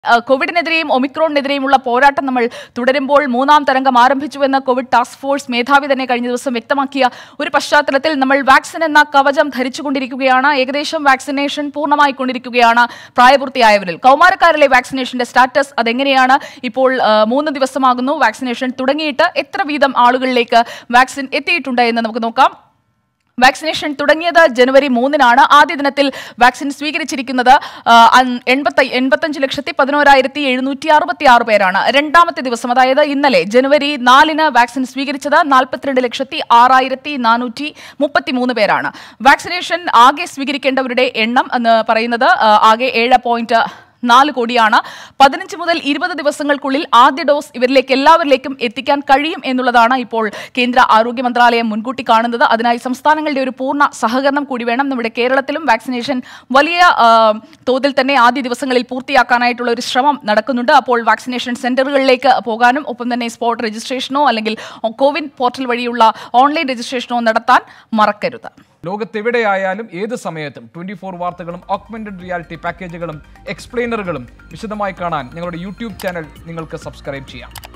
ആ, കോവിഡിനെതിരെയും ഒമിക്രോണിനെതിരെയുമുള്ള പോരാട്ടം നമ്മൾ തുടരുമ്പോൾ മൂന്നാം തരംഗം ആരംഭിച്ചുവെന്ന് കോവിഡ് ടാസ്ക് ഫോഴ്സ് മേധാവി തന്നെ കഴിഞ്ഞ ദിവസം വ്യക്തമാക്കിയ ഒരു പശ്ചാത്തലത്തിൽ നമ്മൾ വാക്സിൻ എന്ന കവചം ധരിച്ചുകൊണ്ടിരിക്കുകയാണ് ഏകദേശം വാക്സിനേഷൻ പൂർണ്ണമായി കൊണ്ടിരിക്കുകയാണ് പ്രായപൂർത്തിയായവരിൽ കൗമാരക്കാരിലെ വാക്സിനേഷന്റെ സ്റ്റാറ്റസ് അതെങ്ങനെയാണ് ഇപ്പോൾ ആ, മൂന്ന് ദിവസമാകുന്നു വാക്സിനേഷൻ തുടങ്ങിയിട്ട് എത്ര വീതം ആളുകളിലേക്ക് വാക്സിൻ എത്തിയിട്ടുണ്ട് എന്ന് നമുക്ക് നോക്കാം വാക്സിനേഷൻ തുടങ്ങിയത് ജനുവരി മൂന്നിനാണ് ആദ്യ ദിനത്തിൽ വാക്സിൻ സ്വീകരിച്ചിരിക്കുന്നത് ആ, അൻ- എൺപത്തി എൺപത്തഞ്ച് ലക്ഷത്തി പതിനോരായിരത്തി എഴുന്നൂറ്റി അറുപത്തി ആറ് പേരാണ് രണ്ടാമത്തെ ദിവസം അതായത് ഇന്നലെ ജനുവരി നാലിന് വാക്സിൻ സ്വീകരിച്ചത് നാൽപ്പത്തിരണ്ട് ലക്ഷത്തി ആറായിരത്തി നാനൂറ്റി മുപ്പത്തി മൂന്ന് പേരാണ് വാക്സിനേഷൻ ആകെ സ്വീകരിക്കേണ്ടവരുടെ എണ്ണം എന്ന് പറയുന്നത് ആ, ആകെ ഏഴ് പോയിന്റ് നാല് കോടിയാണ് പതിനഞ്ച് മുതൽ ഇരുപത് ദിവസങ്ങൾക്കുള്ളിൽ ആദ്യ ഡോസ് ഇവരിലേക്ക് എല്ലാവരിലേക്കും എത്തിക്കാൻ കഴിയും എന്നുള്ളതാണ് ഇപ്പോൾ കേന്ദ്ര ആരോഗ്യ മന്ത്രാലയം മുൻകൂട്ടി കാണുന്നത് അതിനായി സംസ്ഥാനങ്ങളുടെ ഒരു പൂർണ്ണ സഹകരണം കൂടി വേണം നമ്മുടെ കേരളത്തിലും വാക്സിനേഷൻ വലിയ ആ, തോതിൽ തന്നെ ആദ്യ ദിവസങ്ങളിൽ പൂർത്തിയാക്കാനായിട്ടുള്ള ഒരു ശ്രമം നടക്കുന്നുണ്ട് അപ്പോൾ വാക്സിനേഷൻ സെന്ററുകളിലേക്ക് പോകാനും ഒപ്പം തന്നെ സ്പോട്ട് രജിസ്ട്രേഷനോ അല്ലെങ്കിൽ കോവിൻ പോർട്ടൽ വഴിയുള്ള ഓൺലൈൻ രജിസ്ട്രേഷനോ നടത്താൻ മറക്കരുത് ലോകത്തെവിടെയായാലും ഏത് സമയത്തും ട്വന്റി ഫോർ വാർത്തകളും ഓഗ്മെന്റഡ് റിയാലിറ്റി പാക്കേജുകളും എക്സ്പ്ലെയിനറുകളും വിശദമായി കാണാൻ ഞങ്ങളുടെ യൂട്യൂബ് ചാനൽ നിങ്ങൾക്ക് സബ്സ്ക്രൈബ് ചെയ്യാം